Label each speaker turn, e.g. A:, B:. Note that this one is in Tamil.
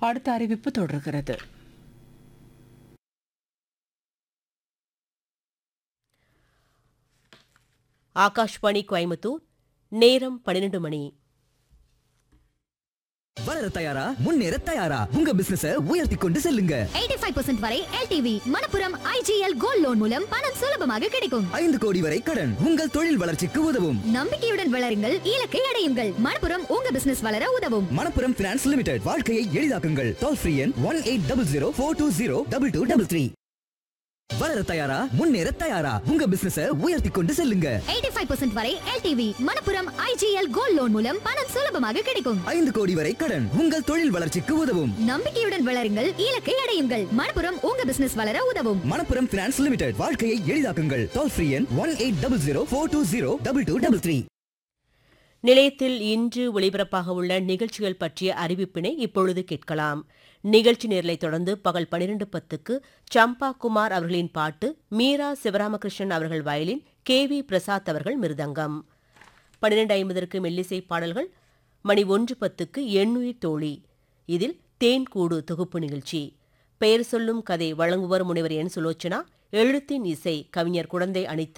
A: அடுத்த அறிவிப்பு தொடர்கிறது
B: ஆகாஷ்வாணி கோயம்புத்தூர் நேரம் பன்னிரண்டு மணி
C: வளர தயாரா முன்னேற தயாரா உங்க பிசினஸ உயர்த்தி கொண்டு செல்லுங்க
D: 85% வரை LTV Manappuram IGL gold loan மூலம் பணம் சுலபமாக கிடைக்கும்
C: ஐந்து கோடி வரை கடன் உங்கள் தொழில் வளர்ச்சிக்கு உதவும்
D: நம்பிக்கையுடன் வளருங்கள் இலக்கை அடையுங்கள் மணப்புரம் உங்க பிசினஸ் வளர உதவும்
C: மணப்புரம் பினான்ஸ் லிமிடெட் வாழ்க்கையை எளிதாக்குங்கள் டோல் ஃப்ரீ எண் one eight double zero four two zero double two double three வளர தயாரா முன்னேற தயாரா உங்க பிசினஸ உயர்த்தி கொண்டு செல்லுங்க
D: 85% வரை LTV Manappuram IGL gold loan மூலம் பணம் சுலபமாக கிடைக்கும்
C: ஐந்து கோடி வரை கடன் உங்கள் தொழில் வளர்ச்சிக்கு உதவும்
D: நம்பிக்கையுடன் வளருங்கள் இலக்கை அடையுங்கள் மணப்புரம் உங்க பிசினஸ் வளர உதவும்
C: மணப்புரம் பினான்ஸ் லிமிடெட் வாழ்க்கையை எளிதாக்குங்கள் டோல் ஃப்ரீ எண் one eight double zero four two zero double two double three
B: நிலையத்தில் இன்று ஒளிபரப்பாக உள்ள நிகழ்ச்சிகள் பற்றிய அறிவிப்பினை இப்பொழுது கேட்கலாம் நிகழ்ச்சி நேரலை தொடர்ந்து பகல் பனிரெண்டு பத்துக்கு சம்பா குமார் அவர்களின் பாட்டு மீரா சிவராமகிருஷ்ணன் அவர்கள் வயலின் கே வி பிரசாத் அவர்கள் மிருதங்கம் பன்னிரண்டு ஐம்பதற்கு மெல்லிசை பாடல்கள் மணி ஒன்று பத்துக்கு எண்ணுயிர் தோழி இதில் தேன் கூடு தொகுப்பு நிகழ்ச்சி பெயர் சொல்லும் கதை வழங்குவர் முனைவர் என் சுலோச்சனா எழுத்தின் இசை கவிஞர் குழந்தை அனிதா